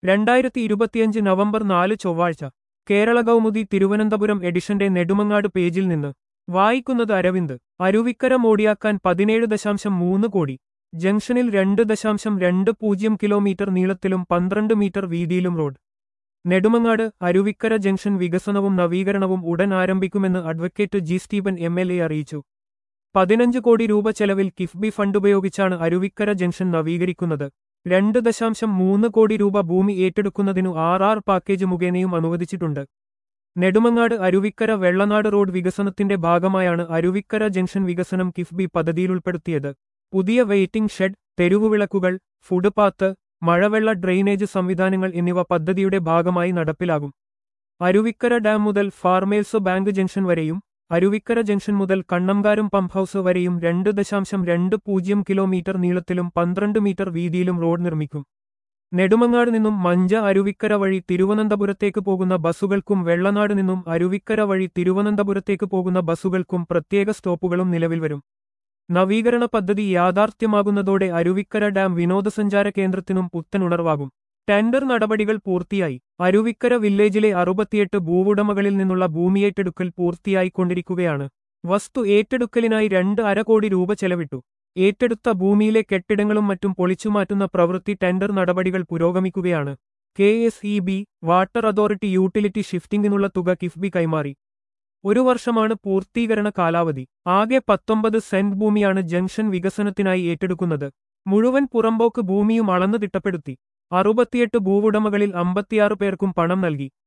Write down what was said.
രണ്ടായിരത്തി ഇരുപത്തിയഞ്ച് നവംബർ നാല് ചൊവ്വാഴ്ച കേരള കൗമുദി തിരുവനന്തപുരം എഡിഷന്റെ നെടുമങ്ങാട് പേജിൽ നിന്ന് വായിക്കുന്നത് അരവിന്ദ് അരുവിക്കര മോടിയാക്കാൻ പതിനേഴ് ദശാംശം മൂന്ന് കോടി ജംഗ്ഷനിൽ രണ്ട് ദശാംശം രണ്ട് പൂജ്യം കിലോമീറ്റർ നീളത്തിലും പന്ത്രണ്ട് മീറ്റർ വീതിയിലും റോഡ് നെടുമങ്ങാട് അരുവിക്കര ജംഗ്ഷൻ വികസനവും നവീകരണവും ഉടൻ ആരംഭിക്കുമെന്ന് advocate G Steven M L A അറിയിച്ചു പതിനഞ്ച് കോടി രൂപ ചെലവിൽ കിഫ്ബി ഫണ്ട് ഉപയോഗിച്ചാണ് അരുവിക്കര ജംഗ്ഷൻ നവീകരിക്കുന്നത് രണ്ട് ദശാംശം മൂന്ന് കോടി രൂപ ഭൂമി ഏറ്റെടുക്കുന്നതിനു ആർ ആർ പാക്കേജ് മുഖേനയും അനുവദിച്ചിട്ടുണ്ട് നെടുമങ്ങാട് അരുവിക്കര വെള്ളനാട് റോഡ് വികസനത്തിന്റെ ഭാഗമായാണ് അരുവിക്കര ജംഗ്ഷൻ വികസനം കിഫ്ബി പദ്ധതിയിലുൾപ്പെടുത്തിയത് പുതിയ വെയിറ്റിംഗ് ഷെഡ് തെരുവുവിളക്കുകൾ ഫുട്പാത്ത് മഴവെള്ള ഡ്രെയിനേജ് സംവിധാനങ്ങൾ എന്നിവ പദ്ധതിയുടെ ഭാഗമായി നടപ്പിലാകും അരുവിക്കര ഡാം മുതൽ ഫാർമേഴ്സ് ബാങ്ക് ജംഗ്ഷൻ വരെയും അരുവിക്കര ജംഗ്ഷൻ മുതൽ കണ്ണംകാരും പമ്പ് ഹൌസ് വരെയും രണ്ട് ദശാംശം രണ്ട് പൂജ്യം കിലോമീറ്റർ നീളത്തിലും പന്ത്രണ്ട് മീറ്റർ വീതിയിലും റോഡ് നിർമ്മിക്കും നെടുമങ്ങാട് നിന്നും മഞ്ച അരുവിക്കര വഴി തിരുവനന്തപുരത്തേക്ക് പോകുന്ന ബസ്സുകൾക്കും വെള്ളനാട് നിന്നും അരുവിക്കര വഴി തിരുവനന്തപുരത്തേക്ക് പോകുന്ന ബസ്സുകൾക്കും പ്രത്യേക സ്റ്റോപ്പുകളും നിലവിൽ വരും നവീകരണ പദ്ധതി യാഥാർത്ഥ്യമാകുന്നതോടെ അരുവിക്കര ഡാം വിനോദസഞ്ചാര കേന്ദ്രത്തിനും പുത്തനുണർവാകും ടെൻഡർ നടപടികൾ പൂർത്തിയായി അരുവിക്കര വില്ലേജിലെ അറുപത്തിയെട്ട് ഭൂവുടമകളിൽ നിന്നുള്ള ഭൂമിയേറ്റെടുക്കൽ പൂർത്തിയായിക്കൊണ്ടിരിക്കുകയാണ് വസ്തു ഏറ്റെടുക്കലിനായി രണ്ട് അര കോടി രൂപ ചെലവിട്ടു ഏറ്റെടുത്ത ഭൂമിയിലെ കെട്ടിടങ്ങളും മറ്റും പൊളിച്ചുമാറ്റുന്ന പ്രവൃത്തി ടെൻഡർ നടപടികൾ പുരോഗമിക്കുകയാണ് K S E B water authority utility ഷിഫ്റ്റിംഗിനുള്ള തുക കിഫ്ബി കൈമാറി ഒരു വർഷമാണ് പൂർത്തീകരണ കാലാവധി ആകെ പത്തൊമ്പത് സെന്റ് ഭൂമിയാണ് ജംഗ്ഷൻ വികസനത്തിനായി ഏറ്റെടുക്കുന്നത് മുഴുവൻ പുറമ്പോക്ക് ഭൂമിയും അളന്നു തിട്ടപ്പെടുത്തി അറുപത്തിയെട്ട് ഭൂവുടമകളിൽ അമ്പത്തിയാറ് പേർക്കും പണം നൽകി